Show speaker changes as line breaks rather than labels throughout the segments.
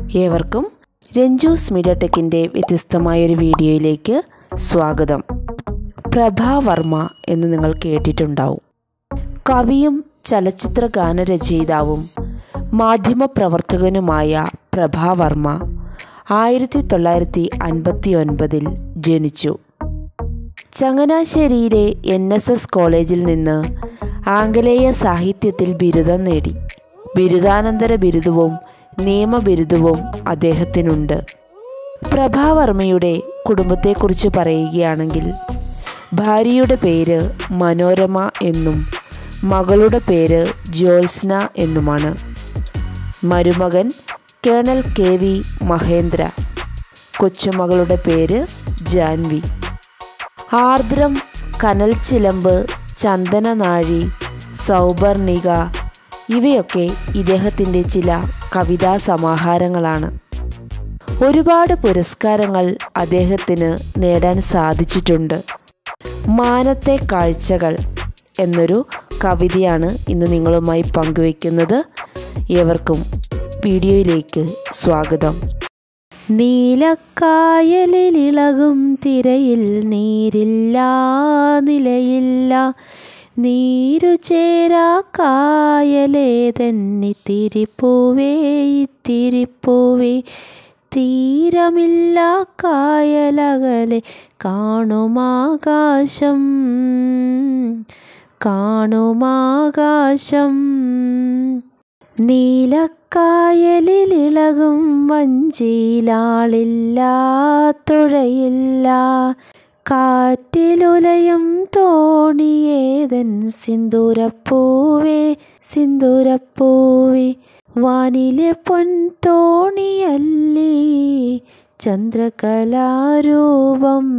ഏവർക്കും രഞ്ജൂസ് മീഡിയ ടെക്കിൻ്റെ വ്യത്യസ്തമായൊരു വീഡിയോയിലേക്ക് സ്വാഗതം പ്രഭാവർമ്മ എന്ന് നിങ്ങൾ കേട്ടിട്ടുണ്ടാവും കവിയും ചലച്ചിത്ര ഗാനരചയിതാവും മാധ്യമപ്രവർത്തകനുമായ പ്രഭാവർമ്മ ആയിരത്തി തൊള്ളായിരത്തി അൻപത്തി ഒൻപതിൽ ജനിച്ചു ചങ്ങനാശ്ശേരിയിലെ എൻ എസ് എസ് കോളേജിൽ നിന്ന് ആംഗലേയ സാഹിത്യത്തിൽ ബിരുദം നേടി ബിരുദാനന്തര ബിരുദവും നിയമബിരുദവും അദ്ദേഹത്തിനുണ്ട് പ്രഭാവർമ്മയുടെ കുടുംബത്തെക്കുറിച്ച് പറയുകയാണെങ്കിൽ ഭാര്യയുടെ പേര് മനോരമ എന്നും മകളുടെ പേര് ജ്യോത്സ്ന എന്നുമാണ് മരുമകൻ കേണൽ കെ വി മഹേന്ദ്ര കൊച്ചുമകളുടെ പേര് ജാൻവി ആർദ്രം കനൽ ചിലമ്പ് ചന്ദനനാഴി സൗപർണിക ഇവയൊക്കെ ഇദ്ദേഹത്തിൻ്റെ ചില കവിതാ സമാഹാരങ്ങളാണ് ഒരുപാട് പുരസ്കാരങ്ങൾ അദ്ദേഹത്തിന് നേടാൻ സാധിച്ചിട്ടുണ്ട് മാനത്തെ കാഴ്ചകൾ എന്നൊരു കവിതയാണ് ഇന്ന് നിങ്ങളുമായി പങ്കുവയ്ക്കുന്നത് ഏവർക്കും വീഡിയോയിലേക്ക് സ്വാഗതം നീലക്കായലിളിളകും തിരയിൽ നീരില്ല നിലയില്ല നീരു ചേരാ കായലേ തന്നെ തിരിപ്പൂവേ തിരിപ്പൂവേ തീരമില്ല കായലകലെ കാണുമാകാശം കാണുമാകാശം നീലക്കായലിളിളകും വഞ്ചിയിലാളില്ല തുഴയില്ല കാറ്റിലുലയും തോണിയേതൻ സിന്ദൂരപ്പൂവേ സിന്ദൂരപ്പൂവേ വാനിലെ പൊൻ തോണിയല്ലി ചന്ദ്രകലാരൂപം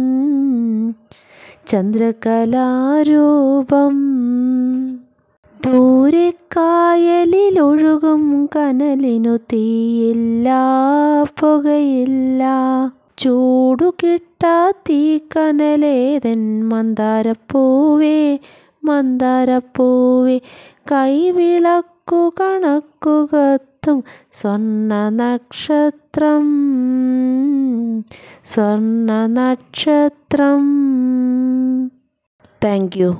ചന്ദ്രകലാരൂപം ദൂരെ കായലിലൊഴുകും കനലിനു തീയില്ല പുകയില്ല ചൂടു കിട്ടാത്തീ കനലേതൻ മന്ദാരപ്പൂവേ മന്ദാരപ്പൂവേ കൈവിളക്കു കണക്കുകത്തും സ്വർണ്ണ നക്ഷത്രം സ്വർണ്ണ നക്ഷത്രം താങ്ക് യു